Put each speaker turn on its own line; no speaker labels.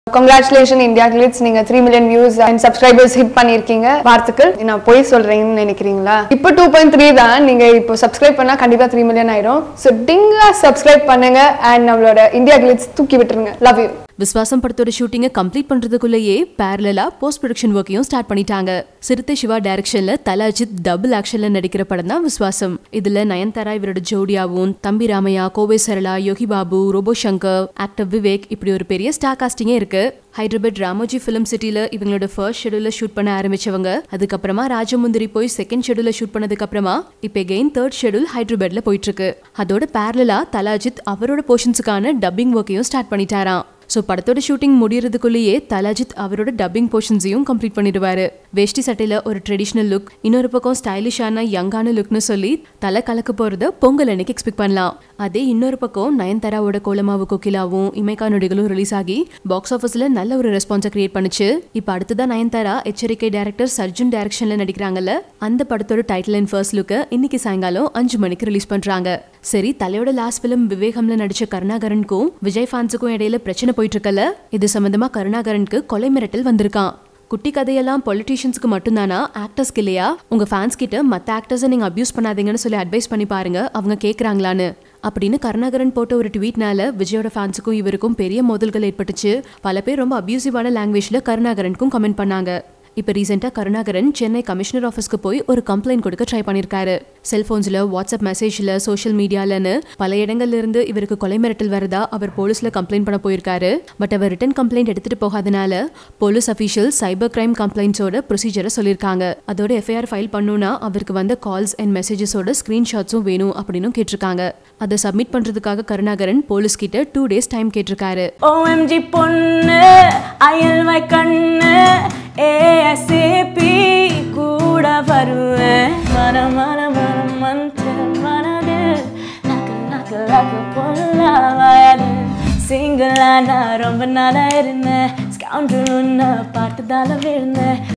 congratulation India Glitz நீங்க three million views and subscribers hit பண்ணிருக்கீங்க வாழ்த்துக்கள் நான் போய் சொல்றேன்னு நினைக்கிறீங்களா இப்போ டூ பாயிண்ட் த்ரீ தான் நீங்க இப்போ சப்ஸ்கிரைப் பண்ணா கண்டிப்பா த்ரீ மில்லியன் ஆயிடும் ஸோ டிங்கா சப்ஸ்கிரைப் பண்ணுங்க அண்ட் நம்மளோட இந்தியா கிளிட்ஸ் தூக்கி விட்டுருங்க லவ் யூ
விஸ்வாசம் படத்தோட ஷூட்டிங்கை கம்ப்ளீட் பண்றதுக்குள்ளேயே பேரலா போஸ்ட் ப்ரொடக்ஷன் ஒர்க்கையும் ஸ்டார்ட் பண்ணிட்டாங்க சிறுத்தை சிவா டைரக்ஷன்ல தல அஜித் டபுள் ஆக்ஷன்ல நடிக்கிற படம் தான் விஸ்வாசம் இதுல நயன்தாரா இவரோட ஜோடியாவும் தம்பி ராமையா கோவை சரளா யோகி பாபு ரோபோ சங்கர் ஆக்டர் விவேக் இப்படி ஒரு பெரிய ஸ்டார் காஸ்டிங்கே இருக்கு ஹைதராபாத் ராமோஜி ஃபிலிம் சிட்டில இவங்களோட ஃபர்ஸ்ட் ஷெடியூல ஷூட் பண்ண ஆரம்பிச்சவங்க அதுக்கப்புறமா ராஜமுந்திரி போய் செகண்ட் ஷெடியூல ஷூட் பண்ணதுக்கு அப்புறமா இப்போ எகெயின் தேர்ட் ஷெடியூல் ஹைதராபாத்ல போயிட்டு இருக்கு அதோட பேரலா தல அஜித் அவரோட போர்ஷன்ஸுக்கான டப்பிங் ஒர்க்கையும் ஸ்டார்ட் பண்ணிட்டாராம் ஸோ படத்தோட ஷூட்டிங் முடியறதுக்குள்ளேயே தலாஜித் அவரோட டப்பிங் போர்ஷன்ஸையும் கம்ப்ளீட் பண்ணிடுவாரு வேஷ்டி சட்டையில ஒரு ட்ரெடிஷ்னல் லுக் இன்னொரு பக்கம் ஸ்டைலிஷான யங்கான லுக்னு சொல்லி தலை கலக்க போறத பொங்கல் அன்னைக்கு எக்ஸ்பெக்ட் பண்ணலாம் அதே இன்னொரு பக்கம் நயன்தாராவோட கோலமாவு கொக்கிலாவும் இமைக்கா நொடிகளும் ரிலீஸ் ஆகி பாக்ஸ் ஆஃபீஸ்ல நல்ல ஒரு ரெஸ்பான்ஸை கிரியேட் பண்ணுச்சு இப்போ அடுத்ததான் நயன்தாரா எச்சரிக்கை டைரக்டர் சர்ஜுன் டைரக்ஷன்ல நடிக்கிறாங்கல்ல அந்த படத்தோட டைட்டில் அண்ட் ஃபர்ஸ்ட் லுக்கை இன்னைக்கு சாயங்காலம் அஞ்சு மணிக்கு ரிலீஸ் பண்றாங்க சரி தலையோட லாஸ்ட் ஃபிலிம் விவேகம்ல நடிச்ச கருணாகரனுக்கும் விஜய் ஃபேன்ஸுக்கும் இடையில பிரச்சனை போயிட்டு இருக்கல இது சம்பந்தமா கருணாகரனுக்கு கொலை மிரட்டல் வந்திருக்கான் குட்டி கதையெல்லாம் பொலிட்டீஷியன்ஸ்க்கு மட்டும்தானா ஆக்டர்ஸ்க்கு இல்லையா உங்க ஃபேன்ஸ் கிட்ட மத்த ஆக்டர்ஸை நீங்க அபியூஸ் பண்ணாதீங்கன்னு சொல்லி அட்வைஸ் பண்ணி பாருங்க அவங்க கேக்குறாங்களான்னு அப்படின்னு கருணாகரன் போட்ட ஒரு ட்வீட்னால விஜயோட ஃபேன்ஸுக்கும் இவருக்கும் பெரிய மோதல்கள் ஏற்பட்டுச்சு பல பேர் ரொம்ப அபியூசிவான லாங்குவேஜ்ல கருணாகரனுக்கும் கமெண்ட் பண்ணாங்க இப்போ ரீசெண்டாக கருணாகரன் சென்னை கமிஷனர் ஆஃபீஸ்க்கு போய் ஒரு கம்ப்ளைண்ட் கொடுக்க ட்ரை பண்ணியிருக்காரு செல்போன்ஸில் வாட்ஸ்அப் மெசேஜில் சோஷியல் மீடியாலன்னு பல இடங்கள்ல இருந்து இவருக்கு கொலை மிரட்டல் வரதா அவர் போலீஸில் கம்ப்ளைண்ட் பண்ண போயிருக்காரு பட் அவர் ரிட்டன் கம்ப்ளைண்ட் எடுத்துட்டு போகாதனால போலீஸ் அஃபீஷியல் சைபர் கிரைம் கம்ப்ளைண்ட்ஸோட ப்ரொசீஜரை சொல்லியிருக்காங்க அதோட எஃப்ஐஆர் ஃபைல் பண்ணுனா அவருக்கு வந்த கால்ஸ் அண்ட் மெசேஜஸோட ஸ்க்ரீன்ஷாட்ஸும் வேணும் அப்படின்னு கேட்டிருக்காங்க அதை சப்மிட் பண்ணுறதுக்காக கருணாகரன் போலீஸ் கிட்ட டூ டேஸ் டைம் கேட்டிருக்காரு
OMG பொண்ணு அயல்வாய் கண்ணு ஏஎஸ்ஏபி கூட வருவேன் மன மன மனம் மந்த மனது நக்கு நக்கு நக்கு பொண்ணா வயது சிங்கிளா நான் ரொம்ப நாளா இருந்தேன் ஸ்கவுண்டர் பார்த்துதால விழுந்தேன்